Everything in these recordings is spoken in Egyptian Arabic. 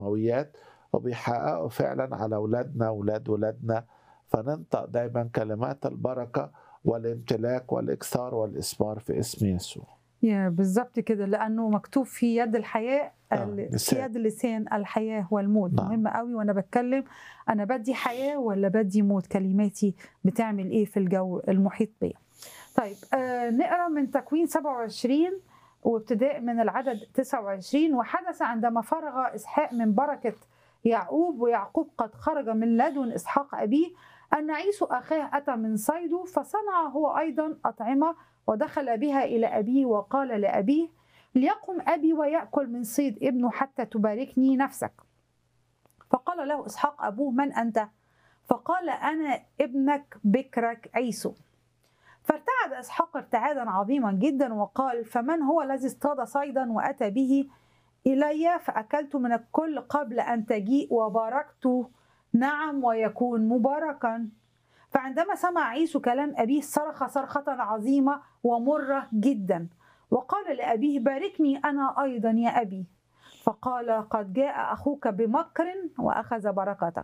سماويات وبيحققوا فعلا على اولادنا اولاد ولادنا فننطق دايما كلمات البركه والامتلاك والاكثار والاثمار في اسم يسوع يا بالظبط كده لانه مكتوب في يد الحياه آه، ال- في لسان. يد اللسان الحياه والموت نعم. مهم قوي وانا بتكلم انا بدي حياه ولا بدي موت كلماتي بتعمل ايه في الجو المحيط بيا طيب آه نقرا من تكوين 27 وابتداء من العدد 29 وحدث عندما فرغ اسحاق من بركه يعقوب ويعقوب قد خرج من لدن اسحاق ابيه ان عيسو اخاه اتى من صيده فصنع هو ايضا اطعمه ودخل بها الى ابيه وقال لابيه ليقم ابي وياكل من صيد ابنه حتى تباركني نفسك فقال له اسحاق ابوه من انت فقال انا ابنك بكرك عيسو فارتعد اسحاق ارتعادا عظيما جدا وقال فمن هو الذي اصطاد صيدا واتى به الي فاكلت من الكل قبل ان تجيء وباركت نعم ويكون مباركا فعندما سمع عيسو كلام ابيه صرخ صرخه عظيمه ومره جدا وقال لابيه باركني انا ايضا يا ابي فقال قد جاء اخوك بمكر واخذ بركتك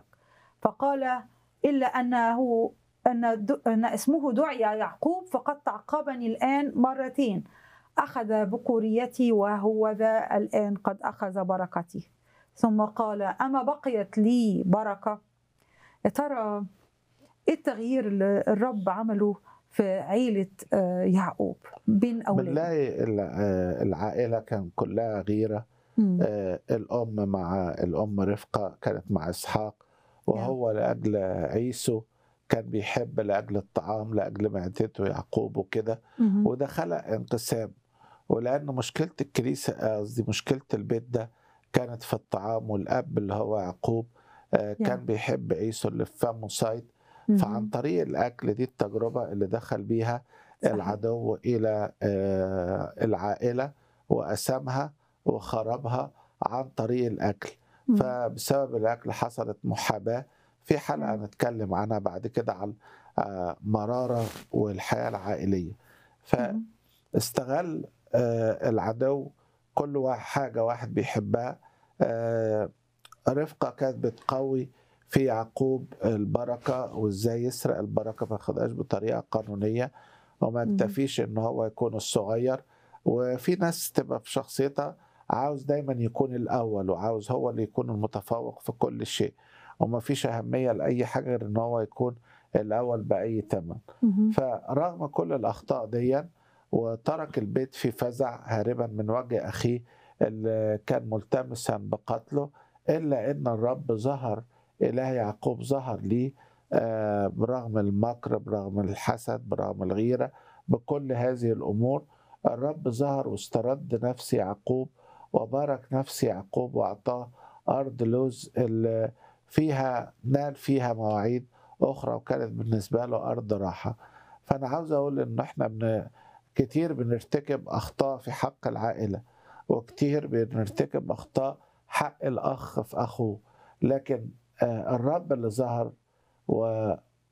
فقال الا انه ان د- ان اسمه دعي يعقوب فقد تعقبني الان مرتين اخذ بكوريتي وهو ذا الان قد اخذ بركتي ثم قال اما بقيت لي بركه يا ترى ايه التغيير اللي الرب عمله في عيله آه، يعقوب بين اولاده بنلاقي ال- آه، العائله كان كلها غيره مم. آه، الام مع الام رفقه كانت مع اسحاق وهو لاجل عيسو كان بيحب لاجل الطعام لاجل معدته يعقوب وكده مهم. وده خلق انقسام ولان مشكله الكنيسه آه، قصدي مشكله البيت ده كانت في الطعام والاب اللي هو يعقوب آه، يا. كان بيحب عيسو اللي في فمه صيد مهم. فعن طريق الاكل دي التجربه اللي دخل بيها صحيح. العدو الى آه، العائله وقسمها وخربها عن طريق الاكل مم. فبسبب الاكل حصلت محاباه في حلقه مم. نتكلم عنها بعد كده عن آه، مراره والحياه العائليه مم. فاستغل آه، العدو كل واحد حاجه واحد بيحبها آه، رفقه كانت بتقوي في يعقوب البركه وازاي يسرق البركه ما ياخدهاش بطريقه قانونيه وما مم. يكتفيش ان هو يكون الصغير وفي ناس تبقى في شخصيتها عاوز دايما يكون الاول وعاوز هو اللي يكون المتفوق في كل شيء وما فيش اهميه لاي حاجه غير ان هو يكون الاول باي ثمن مهم. فرغم كل الاخطاء دي وترك البيت في فزع هاربا من وجه اخيه اللي كان ملتمسا بقتله الا ان الرب ظهر اله يعقوب ظهر ليه آه، برغم المكر برغم الحسد برغم الغيره بكل هذه الامور الرب ظهر واسترد نفس يعقوب وبارك نفس يعقوب واعطاه ارض لوز اللي فيها نال فيها مواعيد اخرى وكانت بالنسبه له ارض راحه فانا عاوز اقول ان احنا بن... كتير بنرتكب اخطاء في حق العائله وكتير بنرتكب اخطاء حق الاخ في اخوه لكن آه، الرب اللي ظهر و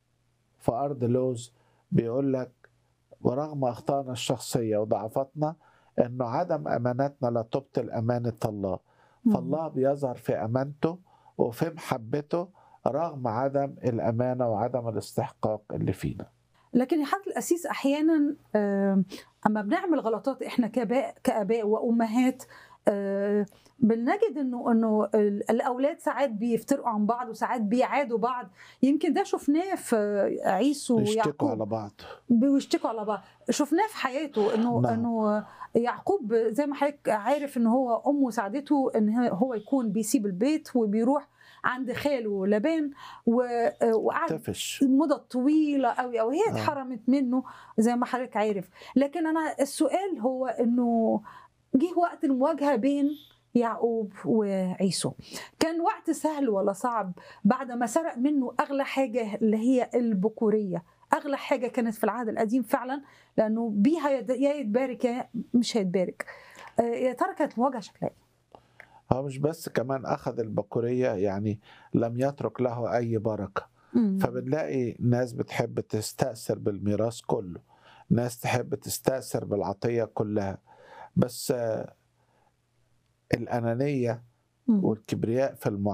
في ارض لوز بيقول لك ورغم اخطائنا الشخصيه وضعفاتنا انه عدم امانتنا لا تبطل امانه الله مم. فالله بيظهر في امانته وفي محبته رغم عدم الامانه وعدم الاستحقاق اللي فينا لكن يا حضرة الأسيس أحيانا آه، أما بنعمل غلطات إحنا كآباء كآباء وأمهات آه، بنجد انه انه ال- الاولاد ساعات بيفترقوا عن بعض وساعات بيعادوا بعض يمكن ده شفناه في عيسو يشتكوا ويعقوب على بعض بيشتكوا على بعض شفناه في حياته انه نعم. انه يعقوب زي ما حضرتك عارف ان هو امه ساعدته ان هو يكون بيسيب البيت وبيروح عند خاله لبان و- وقعد تفش مدة طويلة قوي أو هي آه. اتحرمت منه زي ما حضرتك عارف لكن أنا السؤال هو إنه جه وقت المواجهة بين يعقوب وعيسو كان وقت سهل ولا صعب بعد ما سرق منه أغلى حاجة اللي هي البكورية أغلى حاجة كانت في العهد القديم فعلا لأنه بيها يد- يا يتبارك يا مش هيتبارك آه، يا ترى كانت المواجهة شكلها إيه؟ هو مش بس كمان اخذ البكوريه يعني لم يترك له اي بركه مم. فبنلاقي ناس بتحب تستأثر بالميراث كله ناس تحب تستأثر بالعطية كلها بس آه، الأنانية مم. والكبرياء في المعاملة